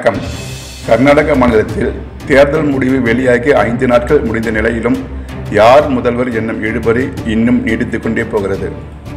வணக்கம் கர்நாடக மாநிலத்தில் தேர்தல் முடிவு வெளியாகி ஐந்து நாட்கள் முடிந்த நிலையிலும் யார் முதல்வர் என்னும் இழுபறி இன்னும் நீடித்துக் கொண்டே போகிறது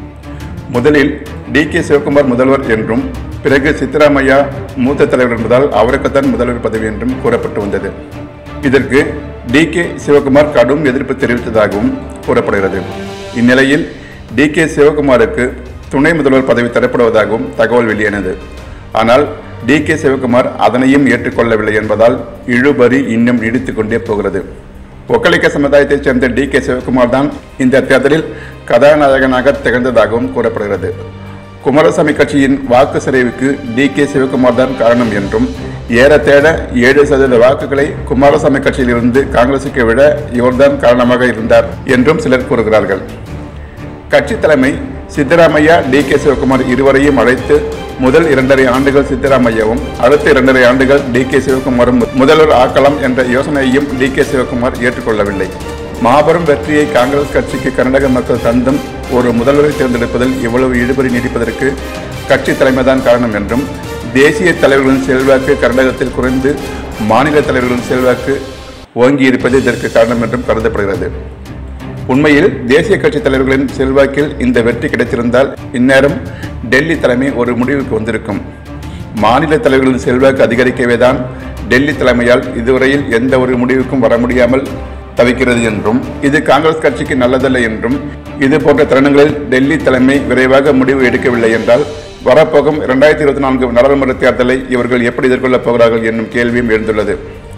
முதலில் டி கே சிவகுமார் முதல்வர் என்றும் பிறகு சித்தராமையா மூத்த தலைவர் என்பதால் அவருக்குத்தான் முதல்வர் பதவி என்றும் கூறப்பட்டு வந்தது இதற்கு டி கே சிவகுமார் கடும் எதிர்ப்பு தெரிவித்ததாகவும் கூறப்படுகிறது இந்நிலையில் டி கே சிவகுமாருக்கு துணை முதல்வர் பதவி தரப்படுவதாகவும் தகவல் வெளியானது ஆனால் டி கே சிவகுமார் அதனையும் ஏற்றுக்கொள்ளவில்லை என்பதால் இழுபறி இன்னும் நீடித்துக் கொண்டே போகிறது ஒக்கலிக்க சமுதாயத்தைச் சேர்ந்த டி கே சிவகுமார் தான் இந்த தேர்தலில் கதாநாயகனாக திகழ்ந்ததாகவும் கூறப்படுகிறது குமாரசாமி கட்சியின் வாக்கு சரிவுக்கு டி கே சிவகுமார் தான் காரணம் என்றும் ஏறத்தேட ஏழு சதவீத வாக்குகளை குமாரசாமி கட்சியிலிருந்து காங்கிரசுக்கு விட இவர்தான் காரணமாக இருந்தார் என்றும் சிலர் கூறுகிறார்கள் கட்சி தலைமை சித்தராமையா டி கே சிவகுமார் இருவரையும் அழைத்து முதல் இரண்டரை ஆண்டுகள் சித்தராமையாவும் அடுத்த இரண்டரை ஆண்டுகள் டி கே சிவகுமாரும் முதல்வர் ஆக்கலாம் என்ற யோசனையையும் டி கே சிவகுமார் ஏற்றுக்கொள்ளவில்லை மாபெரும் வெற்றியை காங்கிரஸ் கட்சிக்கு கர்நாடக மக்கள் தந்தும் ஒரு முதல்வரை தேர்ந்தெடுப்பதில் இவ்வளவு இழுபறி நீடிப்பதற்கு கட்சி தலைமைதான் காரணம் என்றும் தேசிய தலைவர்களின் செல்வாக்கு கர்நாடகத்தில் குறைந்து மாநில தலைவர்களின் செல்வாக்கு ஓங்கி இருப்பது இதற்கு காரணம் என்றும் கருதப்படுகிறது உண்மையில் தேசிய கட்சி தலைவர்களின் செல்வாக்கில் இந்த வெற்றி கிடைத்திருந்தால் இந்நேரம் டெல்லி தலைமை ஒரு முடிவுக்கு வந்திருக்கும் மாநில தலைவர்களின் செல்வாக்கு அதிகரிக்கவே தான் டெல்லி தலைமையால் இதுவரையில் எந்த ஒரு முடிவுக்கும் வர முடியாமல் தவிக்கிறது என்றும் இது காங்கிரஸ் கட்சிக்கு நல்லதல்ல என்றும் இது போன்ற தருணங்களில் டெல்லி தலைமை விரைவாக முடிவு எடுக்கவில்லை என்றால் வரப்போகும் இரண்டாயிரத்தி இருபத்தி நான்கு நாடாளுமன்ற தேர்தலை இவர்கள் எப்படி எதிர்கொள்ளப் போகிறார்கள் என்னும் கேள்வியும் எழுந்துள்ளது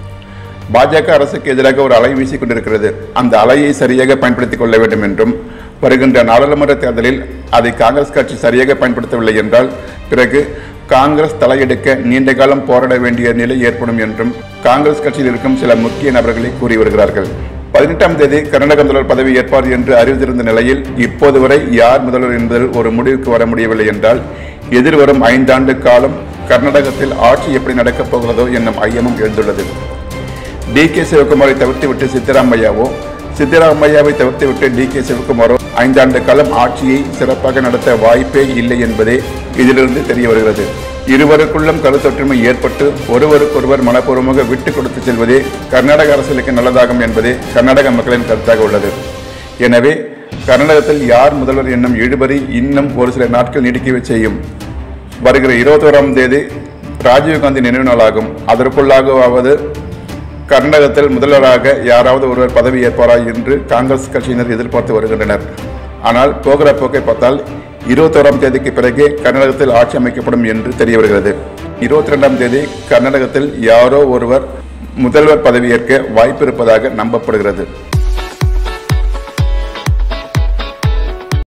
பாஜக அரசுக்கு எதிராக ஒரு அலை வீசிக் கொண்டிருக்கிறது அந்த அலையை சரியாக பயன்படுத்திக் கொள்ள வேண்டும் என்றும் வருகின்ற நாடாளுமன்ற தேர்தலில் அதை காங்கிரஸ் கட்சி சரியாக பயன்படுத்தவில்லை என்றால் பிறகு காங்கிரஸ் தலையெடுக்க நீண்ட காலம் போராட வேண்டிய நிலை ஏற்படும் என்றும் காங்கிரஸ் கட்சியில் இருக்கும் சில முக்கிய நபர்களை கூறி வருகிறார்கள் பதினெட்டாம் தேதி கர்நாடக முதல்வர் பதவி ஏற்பார் என்று அறிவித்திருந்த நிலையில் இப்போது வரை யார் முதல்வர் என்பதில் ஒரு முடிவுக்கு வர முடியவில்லை என்றால் எதிர்வரும் ஐந்தாண்டு காலம் கர்நாடகத்தில் ஆட்சி எப்படி நடக்கப் போகிறதோ என்னும் ஐயமும் எழுந்துள்ளது டி கே சிவகுமாரை தவிர்த்துவிட்டு சித்தராமையாவோ சித்தராமையாவை தவிர்த்துவிட்டு டி கே சிவகுமாரோ ஐந்தாண்டு காலம் ஆட்சியை சிறப்பாக நடத்த வாய்ப்பே இல்லை என்பதே இதிலிருந்து தெரிய வருகிறது இருவருக்குள்ளும் கருத்தொற்றுமை ஏற்பட்டு ஒருவருக்கொருவர் மனப்பூர்வமாக விட்டு கொடுத்து செல்வதே கர்நாடக அரசியலுக்கு நல்லதாகும் என்பதே கர்நாடக மக்களின் கருத்தாக உள்ளது எனவே கர்நாடகத்தில் யார் முதல்வர் என்னும் இழுபறி இன்னும் ஒரு சில நாட்கள் நீடிக்கவே செய்யும் வருகிற இருபத்தோராம் தேதி ராஜீவ்காந்தி நினைவு நாளாகும் அதற்குள்ளாகவாவது கர்நாடகத்தில் முதல்வராக யாராவது ஒருவர் பதவி ஏற்பாரா என்று காங்கிரஸ் கட்சியினர் எதிர்பார்த்து வருகின்றனர் ஆனால் போகிற போக்கை பார்த்தால் இருபத்தோராம் தேதிக்கு பிறகே கர்நாடகத்தில் ஆட்சி அமைக்கப்படும் என்று தெரிய வருகிறது இருபத்தி ரெண்டாம் தேதி கர்நாடகத்தில் யாரோ ஒருவர் முதல்வர் பதவியேற்க வாய்ப்பு இருப்பதாக நம்பப்படுகிறது